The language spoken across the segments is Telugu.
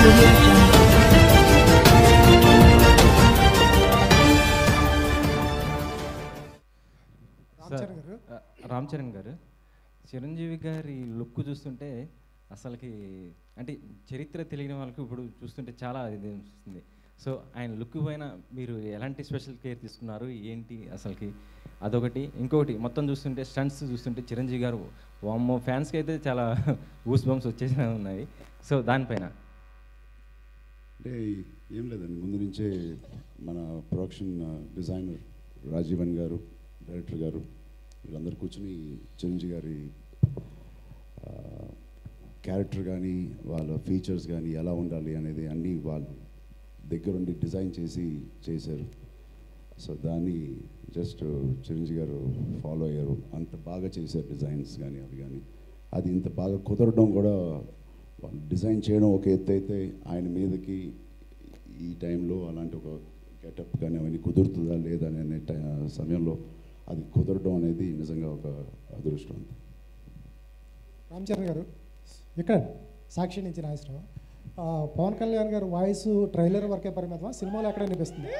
audio jungle. రామ్ చరణ్ గారు ఆ, రామ్ చరణ్ గారు చిరంజీవి గారి లుక్ చూస్తుంటే అసలుకి అంటే చరిత్ర తెలియని వాళ్ళకి ఇప్పుడు చూస్తుంటే చాలా ఇది అనిపిస్తుంది సో ఆయన లుక్ పైన మీరు ఎలాంటి స్పెషల్ కేర్ తీసుకున్నారు ఏంటి అసలుకి అదొకటి ఇంకొకటి మొత్తం చూస్తుంటే స్టంట్స్ చూస్తుంటే చిరంజీవి గారు వామ్మో ఫ్యాన్స్కి అయితే చాలా ఊస్ బంప్స్ వచ్చేసినా ఉన్నాయి సో దానిపైన అంటే ఏం లేదండి ముందు నుంచే మన ప్రొడక్షన్ డిజైనర్ రాజీవన్ గారు డైరెక్టర్ గారు వీళ్ళందరూ కూర్చుని చిరంజీవి గారి క్యారెక్టర్ కానీ వాళ్ళ ఫీచర్స్ కానీ ఎలా ఉండాలి అనేది అన్నీ వాళ్ళు దగ్గరుండి డిజైన్ చేసి చేశారు సో దాన్ని జస్ట్ చిరంజీవి గారు ఫాలో అయ్యారు అంత బాగా చేశారు డిజైన్స్ కానీ అవి కానీ అది ఇంత బాగా కుదరడం కూడా వాళ్ళు డిజైన్ చేయడం ఒక ఎత్తు అయితే ఆయన మీదకి ఈ టైంలో అలాంటి ఒక గెటప్ కానీ అవన్నీ కుదురుతుందా లేదా అనే టై- సమయంలో అది కుదరడం అనేది నిజంగా ఒక అదృష్టం అంతే రామ్ చరణ్ గారు ఇక్కడ సాక్షి నుంచి నాగేశ్వరరావు ఆ, పవన్ కళ్యాణ్ గారు వాయిస్ ట్రైలర్ వరకే పరిమితమా సినిమాలో ఎక్కడ అనిపిస్తుంది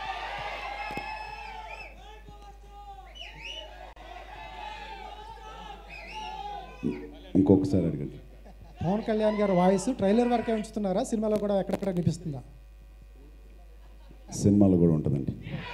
ఇంకొకసారి అడగండి పవన్ కళ్యాణ్ గారు వాయిస్ ట్రైలర్ వరకే ఉంచుతున్నారా సినిమాలో కూడా ఎక్కడెక్కడ అనిపిస్తుందా సినిమాలో కూడా ఉంటుందండి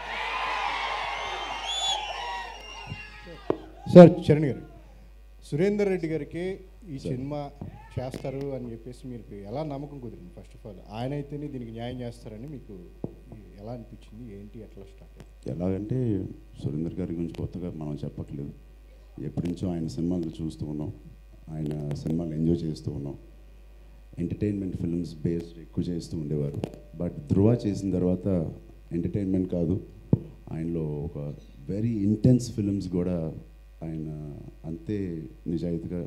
సార్ చరణ్ గారు సురేందర్ రెడ్డి గారికి ఈ సినిమా చేస్తారు అని చెప్పేసి మీకు ఎలా నమ్మకం కుదిరింది ఫస్ట్ ఆఫ్ ఆల్ ఆయన అయితేనే దీనికి న్యాయం చేస్తారని మీకు ఎలా అనిపించింది ఏంటి ఎట్లా స్టార్ట్ అయింది ఎలాగంటే సురేందర్ గారి గురించి కొత్తగా మనం చెప్పట్లేదు ఎప్పటి నుంచో ఆయన సినిమాలు చూస్తూ ఉన్నాం ఆయన సినిమాలు ఎంజాయ్ చేస్తూ ఉన్నాం ఎంటర్టైన్మెంట్ ఫిల్మ్స్ బేస్డ్ ఎక్కువ చేస్తూ ఉండేవారు బట్ ధృవ చేసిన తర్వాత ఎంటర్టైన్మెంట్ కాదు ఆయనలో ఒక వెరీ ఇంటెన్స్ ఫిల్మ్స్ కూడా ఆయన అంతే నిజాయితీగా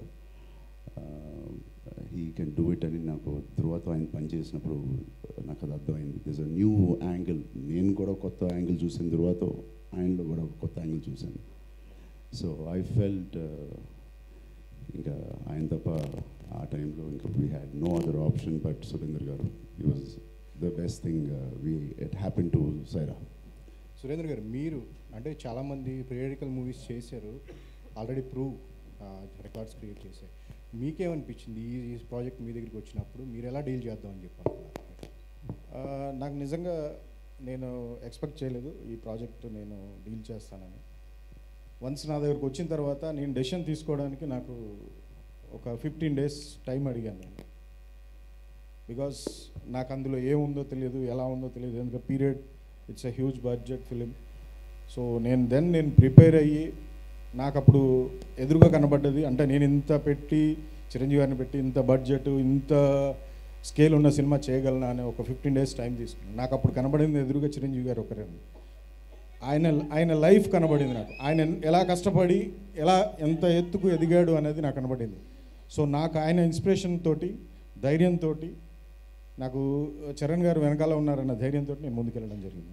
హీ కెన్ డూ ఇట్ అని నాకు ధృవతో ఆయన పనిచేసినప్పుడు నాకు అది అర్థమైంది దిస్ అ న్యూ యాంగిల్ నేను కూడా కొత్త యాంగిల్ చూసిన ధృవతో ఆయనలో కూడా ఒక కొత్త యాంగిల్ చూశాను సో ఐ ఫెల్ట్ ఇంకా ఆయన తప్ప ఆ టైంలో ఇంకా we had no other option but Surender garu ఈ was the best thing we it happen to Sye Raa Surendra garu మీరు అంటే చాలామంది పీరియడికల్ మూవీస్ చేశారు ఆల్రెడీ ప్రూవ్ రికార్డ్స్ క్రియేట్ చేశారు మీకేమనిపించింది ఈ ఈ ప్రాజెక్ట్ మీ దగ్గరికి వచ్చినప్పుడు మీరు ఎలా డీల్ చేద్దామని చెప్పి అనుకున్నారు ఆ, నాకు నిజంగా నేను ఎక్స్పెక్ట్ చేయలేదు ఈ ప్రాజెక్ట్ నేను డీల్ చేస్తానని వన్స్ నా దగ్గరకు వచ్చిన తర్వాత నేను డెసిషన్ తీసుకోవడానికి నాకు ఒక ఫిఫ్టీన్ డేస్ టైం అడిగాను నేను బికాస్ నాకు అందులో ఏముందో తెలియదు ఎలా ఉందో తెలియదు ఎందుకంటే period it's a huge budget film so నేను దెన్ నేను ప్రిపేర్ అయ్యి నాకు అప్పుడు ఎదురుగా కనబడ్డది అంటే నేను ఇంత పెట్టి చిరంజీవి గారిని పెట్టి ఇంత బడ్జెట్ ఇంత స్కేల్ ఉన్న సినిమా చేయగలనా అనే ఒక ఫిఫ్టీన్ డేస్ టైం తీసుకున్నాను నాకు అప్పుడు కనబడింది ఎదురుగా చిరంజీవి గారు ఒకరే ఆయన ఆయన లైఫ్ కనబడింది నాకు ఆయన ఎలా కష్టపడి ఎలా ఎంత ఎత్తుకు ఎదిగాడు అనేది నాకు కనబడింది సో నాకు ఆయన ఇన్స్పిరేషన్ తోటి ధైర్యంతో నాకు చరణ్ గారు వెనకాల ఉన్నారన్న ధైర్యంతో నేను ముందుకెళ్ళడం జరిగింది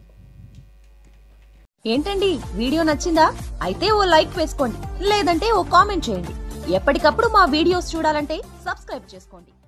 ఏంటండి వీడియో నచ్చిందా అయితే ఓ లైక్ వేసుకోండి లేదంటే ఓ కామెంట్ చేయండి ఎప్పటికప్పుడు మా వీడియోస్ చూడాలంటే సబ్స్క్రైబ్ చేసుకోండి